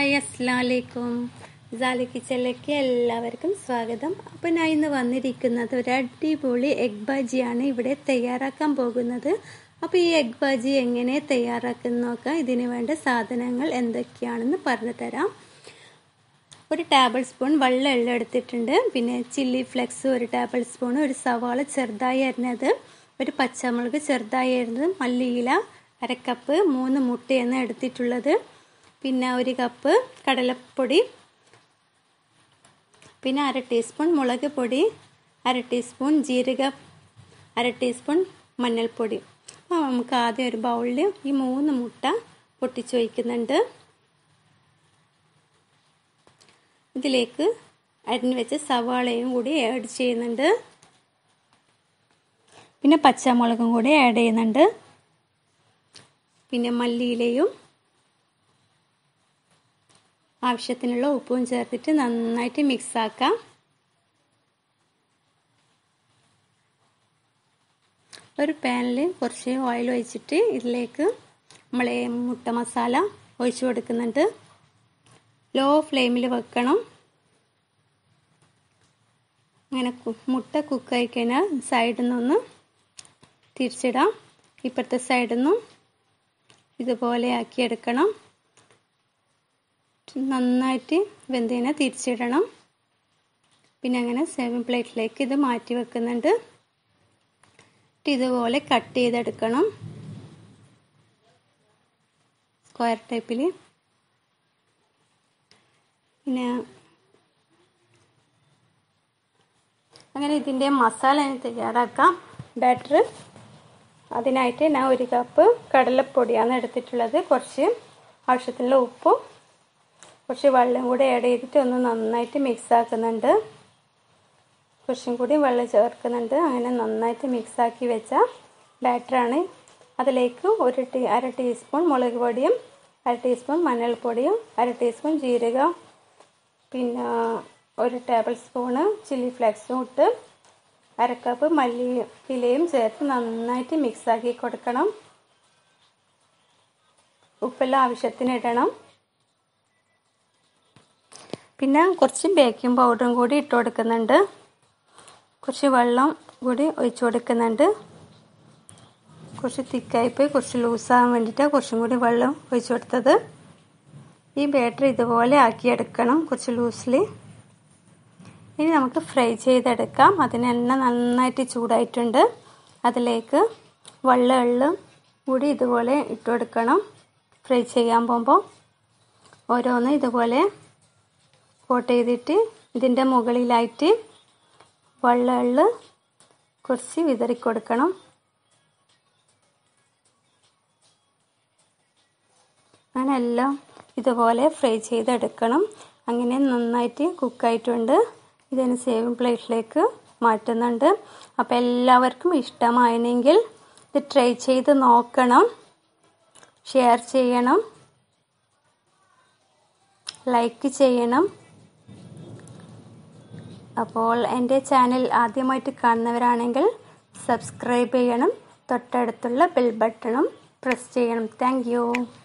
hi അസ്സാം വലൈക്കും ജാലി കിച്ചണിലേക്ക് എല്ലാവർക്കും സ്വാഗതം അപ്പോൾ ഞാൻ ഇന്ന് വന്നിരിക്കുന്നത് ഒരു അടിപൊളി എഗ് ബാജിയാണ് ഇവിടെ തയ്യാറാക്കാൻ പോകുന്നത് അപ്പോൾ ഈ എഗ് ബാജി എങ്ങനെ തയ്യാറാക്കുന്ന നോക്കാം ഇതിന് വേണ്ട സാധനങ്ങൾ എന്തൊക്കെയാണെന്ന് പറഞ്ഞു തരാം ഒരു ടേബിൾ സ്പൂൺ വെള്ള എള്ള എടുത്തിട്ടുണ്ട് പിന്നെ ചില്ലി ഫ്ലെക്സ് ഒരു ടേബിൾ സ്പൂൺ ഒരു സവാള ചെറുതായി അരിഞ്ഞത് ഒരു പച്ചമുളക് ചെറുതായി അരിഞ്ഞത് മല്ലിയില അരക്കപ്പ് മൂന്ന് മുട്ടയാണ് എടുത്തിട്ടുള്ളത് പിന്നെ ഒരു കപ്പ് കടലപ്പൊടി പിന്നെ അര ടീസ്പൂൺ മുളക് പൊടി അര ടീസ്പൂൺ ജീരക അര ടീസ്പൂൺ മഞ്ഞൾപ്പൊടി അപ്പോൾ നമുക്ക് ആദ്യം ഒരു ബൗളിൽ ഈ മൂന്ന് മുട്ട പൊട്ടിച്ച് വയ്ക്കുന്നുണ്ട് ഇതിലേക്ക് അരിഞ്ഞു വെച്ച സവാളയും കൂടി ആഡ് ചെയ്യുന്നുണ്ട് പിന്നെ പച്ചമുളകും കൂടി ആഡ് ചെയ്യുന്നുണ്ട് പിന്നെ മല്ലിയിലയും ആവശ്യത്തിനുള്ള ഉപ്പും ചേർത്തിട്ട് നന്നായിട്ട് മിക്സ് ആക്കാം ഒരു പാനിൽ കുറച്ച് ഓയിൽ ഒഴിച്ചിട്ട് ഇതിലേക്ക് നമ്മളെ മുട്ട മസാല ഒഴിച്ചു കൊടുക്കുന്നുണ്ട് ലോ ഫ്ലെയിമിൽ വെക്കണം അങ്ങനെ മുട്ട കുക്കായി കഴിഞ്ഞാൽ സൈഡിൽ നിന്നൊന്ന് തിരിച്ചിടാം ഇപ്പുറത്തെ സൈഡിൽ നിന്നും ഇതുപോലെ ആക്കിയെടുക്കണം നന്നായിട്ട് വെന്തതിനെ തിരിച്ചിടണം പിന്നെ അങ്ങനെ സെവൻ പ്ലേറ്റിലേക്ക് ഇത് മാറ്റി വെക്കുന്നുണ്ട് ഇതുപോലെ കട്ട് ചെയ്തെടുക്കണം സ്ക്വയർ ടൈപ്പിൽ പിന്നെ അങ്ങനെ ഇതിൻ്റെ മസാല തയ്യാറാക്കാം ബാറ്റർ അതിനായിട്ട് ഞാൻ ഒരു കപ്പ് കടലപ്പൊടിയാണ് എടുത്തിട്ടുള്ളത് കുറച്ച് ആവശ്യത്തിനുള്ള ഉപ്പും കുറച്ച് വെള്ളം കൂടി ആഡ് ചെയ്തിട്ട് ഒന്ന് നന്നായിട്ട് മിക്സ് ആക്കുന്നുണ്ട് കുറച്ചും കൂടി വെള്ളം ചേർക്കുന്നുണ്ട് അങ്ങനെ നന്നായിട്ട് മിക്സ് ആക്കി വെച്ച ബാറ്ററാണ് അതിലേക്ക് ഒരു ടീ അര ടീസ്പൂൺ മുളക് പൊടിയും അര ടീസ്പൂൺ മഞ്ഞൾപ്പൊടിയും അര ടീസ്പൂൺ ജീരകം പിന്നെ ഒരു ടേബിൾ സ്പൂണ് ചില്ലി ഫ്ലേക്സും ഇട്ട് അരക്കപ്പ് മല്ലിയിലയും ചേർത്ത് നന്നായിട്ട് മിക്സ് ആക്കി കൊടുക്കണം ഉപ്പെല്ലാം ആവശ്യത്തിന് ഇടണം പിന്നെ കുറച്ച് ബേക്കിംഗ് പൗഡറും കൂടി ഇട്ട് കൊടുക്കുന്നുണ്ട് കുറച്ച് വെള്ളം കൂടി ഒഴിച്ചു കൊടുക്കുന്നുണ്ട് കുറച്ച് തിക്കായിപ്പോയി കുറച്ച് ലൂസാകാൻ വേണ്ടിയിട്ട് കുറച്ചും കൂടി വെള്ളം ഒഴിച്ചു കൊടുത്തത് ഈ ബാറ്റർ ഇതുപോലെ ആക്കിയെടുക്കണം കുറച്ച് ലൂസിൽ ഇനി നമുക്ക് ഫ്രൈ ചെയ്തെടുക്കാം അതിന് എണ്ണ നന്നായിട്ട് ചൂടായിട്ടുണ്ട് അതിലേക്ക് വെള്ളം എള്ളും കൂടി ഇതുപോലെ ഇട്ട് കൊടുക്കണം ഫ്രൈ ചെയ്യാൻ പോകുമ്പോൾ ഓരോന്ന് ഇതുപോലെ കോട്ട് ചെയ്തിട്ട് ഇതിൻ്റെ മുകളിലായിട്ട് വെള്ളം എള്ള് കുറച്ച് വിതറി കൊടുക്കണം അങ്ങനെ എല്ലാം ഇതുപോലെ ഫ്രൈ ചെയ്തെടുക്കണം അങ്ങനെ നന്നായിട്ട് കുക്കായിട്ടുണ്ട് ഇതിന് സേവിങ് പ്ലേറ്റിലേക്ക് മാറ്റുന്നുണ്ട് അപ്പോൾ എല്ലാവർക്കും ഇഷ്ടമായെങ്കിൽ ഇത് ട്രൈ ചെയ്ത് നോക്കണം ഷെയർ ചെയ്യണം ലൈക്ക് ചെയ്യണം അപ്പോൾ എൻ്റെ ചാനൽ ആദ്യമായിട്ട് കാണുന്നവരാണെങ്കിൽ സബ്സ്ക്രൈബ് ചെയ്യണം തൊട്ടടുത്തുള്ള ബെൽ ബട്ടണും പ്രസ് ചെയ്യണം താങ്ക്